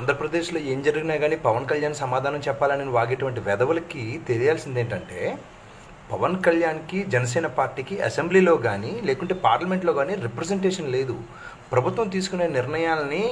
ఆంధ్రప్రదేశ్లో ఏం జరిగినా కానీ పవన్ కళ్యాణ్ సమాధానం చెప్పాలని వాగేటువంటి వెధవలకి తెలియాల్సింది ఏంటంటే పవన్ కళ్యాణ్కి జనసేన పార్టీకి అసెంబ్లీలో కానీ లేకుంటే పార్లమెంట్లో కానీ రిప్రజెంటేషన్ లేదు ప్రభుత్వం తీసుకునే నిర్ణయాలని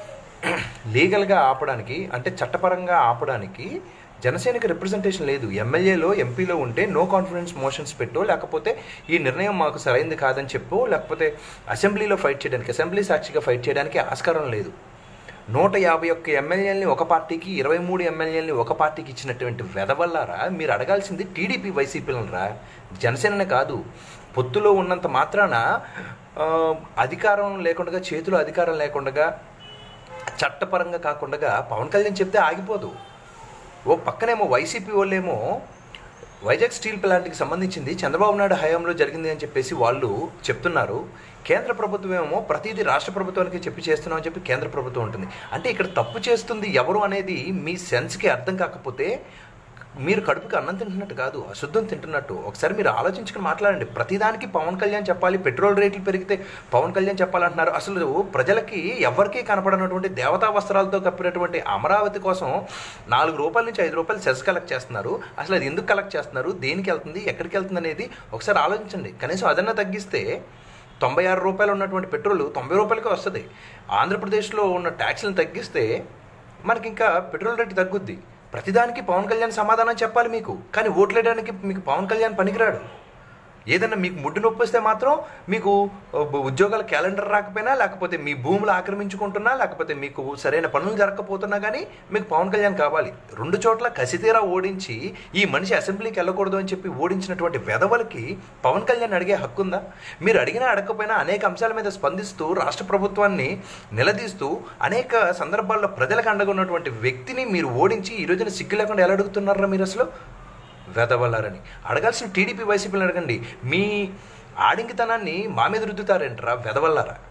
లీగల్గా ఆపడానికి అంటే చట్టపరంగా ఆపడానికి జనసేనకి రిప్రజెంటేషన్ లేదు ఎమ్మెల్యేలో ఎంపీలో ఉంటే నో కాన్ఫిడెన్స్ మోషన్స్ పెట్టో లేకపోతే ఈ నిర్ణయం మాకు సరైంది కాదని చెప్పో లేకపోతే అసెంబ్లీలో ఫైట్ చేయడానికి అసెంబ్లీ సాక్షిగా ఫైట్ చేయడానికి ఆస్కారం లేదు నూట యాభై ఒక్క ఎమ్మెల్యేలని ఒక పార్టీకి ఇరవై మూడు ఎమ్మెల్యేలని ఒక పార్టీకి ఇచ్చినటువంటి వెదవల్లారా మీరు అడగాల్సింది టీడీపీ వైసీపీలను రా జనసేననే కాదు పొత్తులో ఉన్నంత మాత్రాన ఆ, అధికారం లేకుండా చేతిలో అధికారం లేకుండా చట్టపరంగా కాకుండా పవన్ కళ్యాణ్ చెప్తే ఆగిపోదు ఓ పక్కనేమో వైసీపీ వాళ్ళేమో వైజాగ్ స్టీల్ ప్లాంట్కి సంబంధించింది చంద్రబాబు నాయుడు హయాంలో జరిగింది అని చెప్పేసి వాళ్ళు చెప్తున్నారు కేంద్ర ప్రభుత్వం ఏమో ప్రతిదీ రాష్ట్ర ప్రభుత్వానికి చెప్పి చేస్తున్నామని చెప్పి కేంద్ర ప్రభుత్వం ఉంటుంది అంటే ఇక్కడ తప్పు చేస్తుంది ఎవరు అనేది మీ సెన్స్కి అర్థం కాకపోతే మీరు కడుపుకి అన్నం తింటున్నట్టు కాదు అశుద్ధం తింటున్నట్టు ఒకసారి మీరు ఆలోచించుకుని మాట్లాడండి ప్రతిదానికి పవన్ కళ్యాణ్ చెప్పాలి పెట్రోల్ రేట్లు పెరిగితే పవన్ కళ్యాణ్ చెప్పాలంటున్నారు అసలు ప్రజలకి ఎవరికీ కనపడనటువంటి దేవతా వస్త్రాలతో కప్పినటువంటి అమరావతి కోసం నాలుగు రూపాయల నుంచి ఐదు రూపాయలు సెస్ కలెక్ట్ చేస్తున్నారు అసలు అది ఎందుకు కలెక్ట్ చేస్తున్నారు దేనికి వెళ్తుంది ఎక్కడికి వెళ్తుంది అనేది ఒకసారి ఆలోచించండి కనీసం అదన్నా తగ్గిస్తే తొంభై ఆరు రూపాయలు ఉన్నటువంటి పెట్రోల్ తొంభై రూపాయలకే వస్తుంది ఆంధ్రప్రదేశ్లో ఉన్న ట్యాక్స్లను తగ్గిస్తే మనకి ఇంకా పెట్రోల్ రేటు తగ్గుద్ది ప్రతిదానికి పవన్ కళ్యాణ్ సమాధానం చెప్పాలి మీకు కానీ ఓట్లేయడానికి మీకు పవన్ కళ్యాణ్ పనికిరాడు ఏదన్నా మీకు ముడ్డు నొప్పి వస్తే మాత్రం మీకు ఉ- ఉద్యోగాల క్యాలెండర్ రాకపోయినా లేకపోతే మీ భూములు ఆక్రమించుకుంటున్నా లేకపోతే మీకు సరైన పనులు జరగకపోతున్నా కానీ మీకు పవన్ కళ్యాణ్ కావాలి రెండు చోట్ల కసితీరా ఓడించి ఈ మనిషి అసెంబ్లీకి వెళ్ళకూడదు అని చెప్పి ఓడించినటువంటి వెధవలకి పవన్ కళ్యాణ్ అడిగే హక్కు ఉందా మీరు అడిగినా అడగకపోయినా అనేక అంశాల మీద స్పందిస్తూ రాష్ట్ర ప్రభుత్వాన్ని నిలదీస్తూ అనేక సందర్భాల్లో ప్రజలకు అండగా ఉన్నటువంటి వ్యక్తిని మీరు ఓడించి ఈ రోజున సిగ్గు లేకుండా ఎలా అడుగుతున్నారా మీరు అసలు వెదవల్లారని అడగాల్సిన టీడీపీ వైసీపీని అడగండి మీ ఆడింగితనాన్ని మా మీద రుద్దుతారేంట్రా వెదవల్లారా